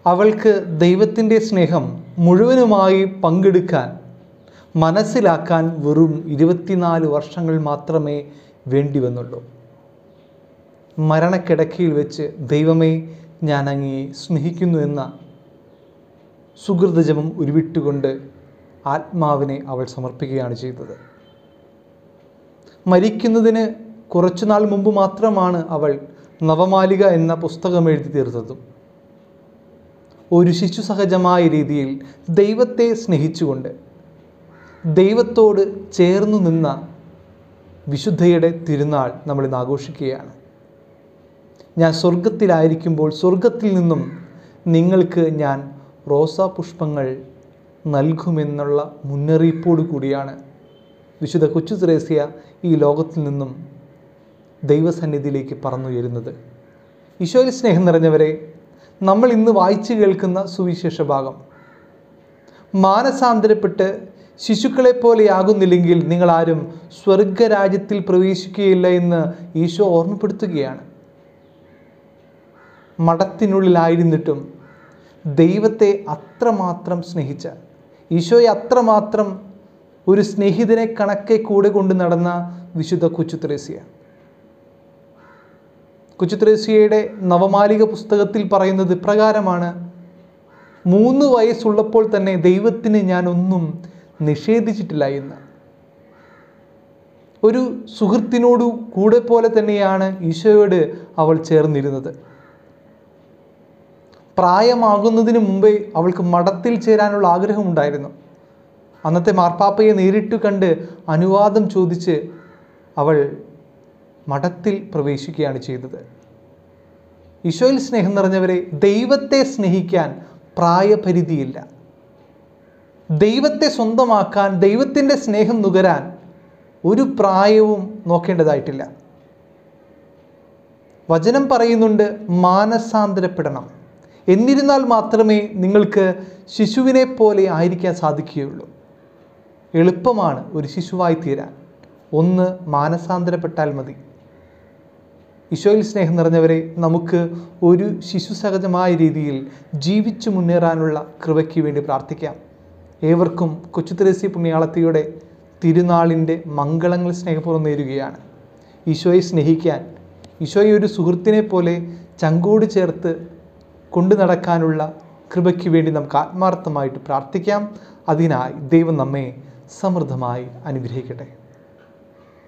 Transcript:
അവൾക്ക് ദൈവത്തിൻ്റെ സ്നേഹം മുഴുവനുമായി പങ്കെടുക്കാൻ മനസ്സിലാക്കാൻ വെറും ഇരുപത്തിനാല് വർഷങ്ങൾ മാത്രമേ വേണ്ടി വന്നുള്ളൂ മരണക്കിടക്കയിൽ വെച്ച് ദൈവമേ ഞാൻ അങ്ങയെ സ്നേഹിക്കുന്നു എന്ന സുഹൃതജപം ഉരുവിട്ടുകൊണ്ട് ആത്മാവിനെ അവൾ സമർപ്പിക്കുകയാണ് ചെയ്തത് മരിക്കുന്നതിന് കുറച്ചുനാൾ മുമ്പ് മാത്രമാണ് അവൾ നവമാലിക എന്ന പുസ്തകം എഴുതി തീർത്തതും ഒരു ശിശു സഹജമായ രീതിയിൽ ദൈവത്തെ സ്നേഹിച്ചുകൊണ്ട് ദൈവത്തോട് ചേർന്നു നിന്ന വിശുദ്ധയുടെ തിരുനാൾ നമ്മളിന്ന് ആഘോഷിക്കുകയാണ് ഞാൻ സ്വർഗത്തിലായിരിക്കുമ്പോൾ സ്വർഗത്തിൽ നിന്നും നിങ്ങൾക്ക് ഞാൻ റോസാ പുഷ്പങ്ങൾ നൽകുമെന്നുള്ള മുന്നറിയിപ്പോടു കൂടിയാണ് വിശുദ്ധ കൊച്ചു ത്രേസ്യ ഈ ലോകത്തിൽ നിന്നും ദൈവസന്നിധിയിലേക്ക് പറന്നുയരുന്നത് ഈശോയിൽ സ്നേഹം നിറഞ്ഞവരെ നമ്മൾ ഇന്ന് വായിച്ചു കേൾക്കുന്ന സുവിശേഷ ഭാഗം മാനസാന്തരപ്പെട്ട് ശിശുക്കളെ പോലെയാകുന്നില്ലെങ്കിൽ നിങ്ങളാരും സ്വർഗരാജ്യത്തിൽ പ്രവേശിക്കുകയില്ല എന്ന് ഈശോ ഓർമ്മപ്പെടുത്തുകയാണ് മഠത്തിനുള്ളിലായിരുന്നിട്ടും ദൈവത്തെ അത്രമാത്രം സ്നേഹിച്ച ഈശോയെ അത്രമാത്രം ഒരു സ്നേഹിതനെ കണക്കെ കൂടെ കൊണ്ട് നടന്ന വിശുദ്ധ കൊച്ചുത്രേസ്യ കൊച്ചുത്രേസ്യയുടെ നവമാലിക പുസ്തകത്തിൽ പറയുന്നത് ഇപ്രകാരമാണ് മൂന്ന് വയസ്സുള്ളപ്പോൾ തന്നെ ദൈവത്തിന് ഞാൻ ഒന്നും നിഷേധിച്ചിട്ടില്ല എന്ന് ഒരു സുഹൃത്തിനോടു കൂടെ പോലെ തന്നെയാണ് ഈശോയോട് അവൾ ചേർന്നിരുന്നത് പ്രായമാകുന്നതിന് മുമ്പേ അവൾക്ക് മഠത്തിൽ ചേരാനുള്ള ആഗ്രഹമുണ്ടായിരുന്നു അന്നത്തെ മാർപ്പാപ്പയെ നേരിട്ട് കണ്ട് അനുവാദം ചോദിച്ച് അവൾ മഠത്തിൽ പ്രവേശിക്കുകയാണ് ചെയ്തത് ഈശോയിൽ സ്നേഹം നിറഞ്ഞവരെ ദൈവത്തെ സ്നേഹിക്കാൻ പ്രായപരിധിയില്ല ദൈവത്തെ സ്വന്തമാക്കാൻ ദൈവത്തിൻ്റെ സ്നേഹം നുകരാൻ ഒരു പ്രായവും നോക്കേണ്ടതായിട്ടില്ല വചനം പറയുന്നുണ്ട് മാനസാന്തരപ്പെടണം എന്നിരുന്നാൽ മാത്രമേ നിങ്ങൾക്ക് ശിശുവിനെ പോലെ ആയിരിക്കാൻ സാധിക്കുകയുള്ളൂ എളുപ്പമാണ് ഒരു ശിശുവായി തീരാൻ ഒന്ന് മാനസാന്തരപ്പെട്ടാൽ മതി ഈശോയിൽ സ്നേഹം നിറഞ്ഞവരെ നമുക്ക് ഒരു ശിശു സഹജമായ രീതിയിൽ ജീവിച്ചു മുന്നേറാനുള്ള കൃപയ്ക്ക് വേണ്ടി പ്രാർത്ഥിക്കാം ഏവർക്കും കൊച്ചുത്രേസി പുണ്യാളത്തിയുടെ തിരുനാളിൻ്റെ മംഗളങ്ങൾ സ്നേഹപൂർവ്വം നേരുകയാണ് ഈശോയെ സ്നേഹിക്കാൻ ഈശോയെ ഒരു സുഹൃത്തിനെ പോലെ ചങ്കോട് ചേർത്ത് കൊണ്ടു നടക്കാനുള്ള കൃപയ്ക്ക് വേണ്ടി നമുക്ക് ആത്മാർത്ഥമായിട്ട് പ്രാർത്ഥിക്കാം അതിനായി ദൈവം നമ്മെ സമൃദ്ധമായി അനുഗ്രഹിക്കട്ടെ